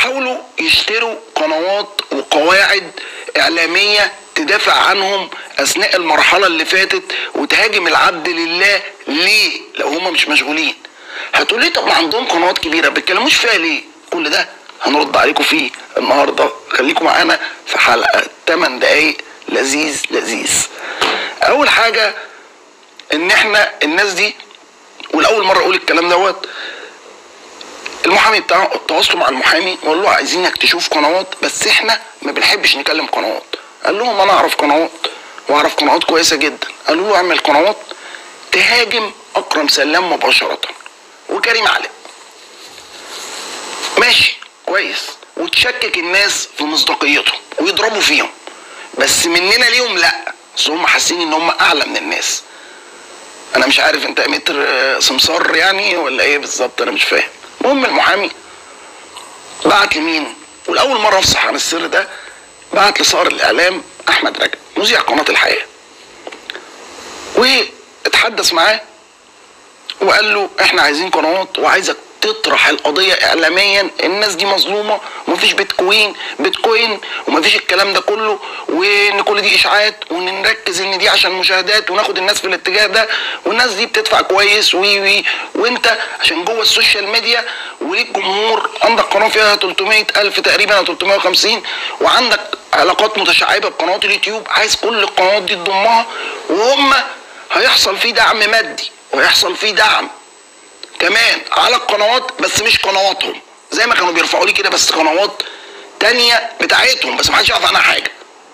حاولوا يشتروا قنوات وقواعد اعلاميه تدافع عنهم اثناء المرحله اللي فاتت وتهاجم العبد لله ليه لو هم مش مشغولين هتقول لي طب ما عندهم قنوات كبيره ما بيتكلموش فيها ليه كل ده هنرد عليكم فيه النهارده خليكم معانا في حلقه 8 دقايق لذيذ لذيذ اول حاجه ان احنا الناس دي والاول مره اقول الكلام دوت المحامي بتاعه تواصلوا مع المحامي وقال له عايزينك تشوف قنوات بس احنا ما بنحبش نكلم قنوات قال لهم انا اعرف قنوات واعرف قنوات كويسه جدا قالوا له اعمل قنوات تهاجم اكرم سلام مباشره وكريم علي ماشي كويس وتشكك الناس في مصداقيتهم ويضربوا فيهم بس مننا ليهم لا بس هم حاسين ان هم اعلى من الناس انا مش عارف انت متر آه، سمسار يعني ولا ايه بالظبط انا مش فاهم المهم المحامي بعت لمين والاول مره افصح عن السر ده بعت لصار الاعلام احمد رجب مذيع قناه الحياه واتحدث معاه وقال له احنا عايزين قنوات وعايزك تطرح القضيه اعلاميا الناس دي مظلومه ومفيش بيتكوين بيتكوين ومفيش الكلام ده كله وان كل دي اشاعات ونركز ان دي عشان مشاهدات وناخد الناس في الاتجاه ده والناس دي بتدفع كويس وي وي وانت عشان جوه السوشيال ميديا وليك جمهور عندك قناه فيها 300 الف تقريبا او 350 وعندك علاقات متشعبه بقنوات اليوتيوب عايز كل القنوات دي تضمها وهم هيحصل فيه دعم مادي ويحصل فيه دعم كمان على القنوات بس مش قنواتهم زي ما كانوا بيرفعوا لي كده بس قنوات تانية بتاعتهم بس محدش يعرف عنها حاجة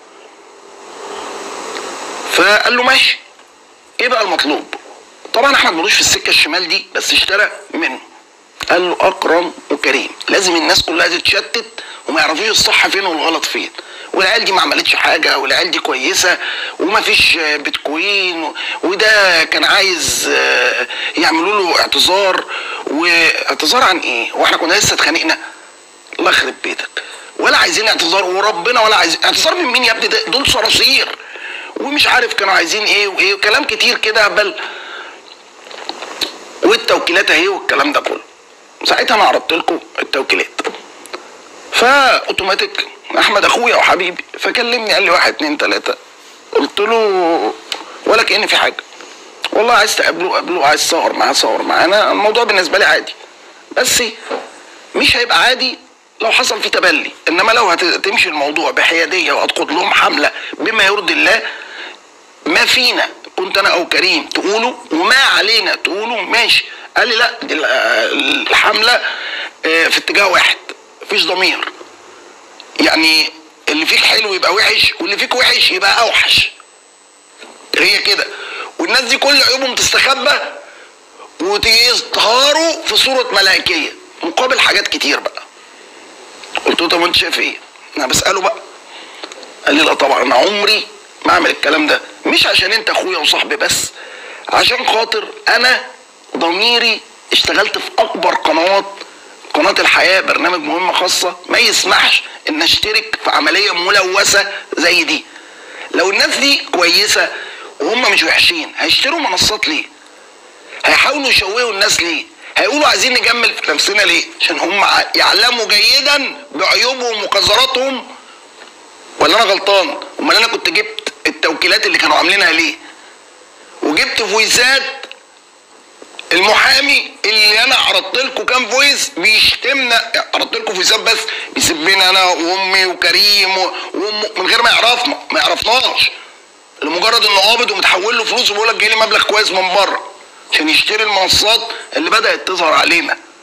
فقال له ماشي ايه بقى المطلوب طبعا احمد ملوش في السكة الشمال دي بس اشترى منه قال له اكرم وكريم لازم الناس كلها تتشتت وما يعرفوش الصح فين والغلط فين والعيال دي ما عملتش حاجه والعيال دي كويسه وما فيش آه، بيتكوين و- وده كان عايز آه، يعملوا له اعتذار واعتذار عن ايه؟ واحنا كنا لسه اتخانقنا الله يخرب بيتك ولا عايزين اعتذار وربنا ولا عايزين اعتذار من مين يا ابني ده دول صراصير ومش عارف كانوا عايزين ايه وايه وكلام كتير كده بل والتوكيلات اهي والكلام ده كله ساعتها انا عرضت لكم التوكيلات فاوتوماتيك احمد اخويا وحبيبي فكلمني قال لي واحد اتنين تلاته قلت له ولا كأن في حاجه والله عايز تقابله قابله عايز تصور معاه صور معاه انا الموضوع بالنسبه لي عادي بس مش هيبقى عادي لو حصل فيه تبلي انما لو هتمشي الموضوع بحياديه وهتخد لهم حمله بما يرضي الله ما فينا كنت انا او كريم تقولوا وما علينا تقولوا ماشي قال لي لا دي ال- الحمله آه، في اتجاه واحد مفيش ضمير يعني اللي فيك حلو يبقى وحش واللي فيك وحش يبقى اوحش هي كده والناس دي كل عيوبهم تستخبى وتظهروا في صورة ملائكية مقابل حاجات كتير بقى قلت له طب انت شايف ايه؟ انا بسأله بقى قال لي لا طبعا انا عمري ما اعمل الكلام ده مش عشان انت اخويا وصاحبي بس عشان خاطر انا ضميري اشتغلت في اكبر قنوات قناة الحياة برنامج مهمة خاصة ما يسمحش ان اشترك في عملية ملوثة زي دي لو الناس دي كويسة وهم مش وحشين هيشتروا منصات ليه هيحاولوا يشوهوا الناس ليه هيقولوا عايزين نجمل في نفسنا ليه عشان هم ع- يعلموا جيدا بعيوبهم وقذراتهم ولا انا غلطان امال انا كنت جبت التوكيلات اللي كانوا عاملينها ليه وجبت فويسات المحامي اللي انا عرضت لكم كام فويس بيشتمنا عرضت لكم فويسات بس بيسبني انا وامي وكريم و- وامه من غير ما يعرفنا ما يعرفناش لمجرد انه قابض ومتحول له فلوس وبيقول لك جاي لي مبلغ كويس من بره عشان يشتري المنصات اللي بدات تظهر علينا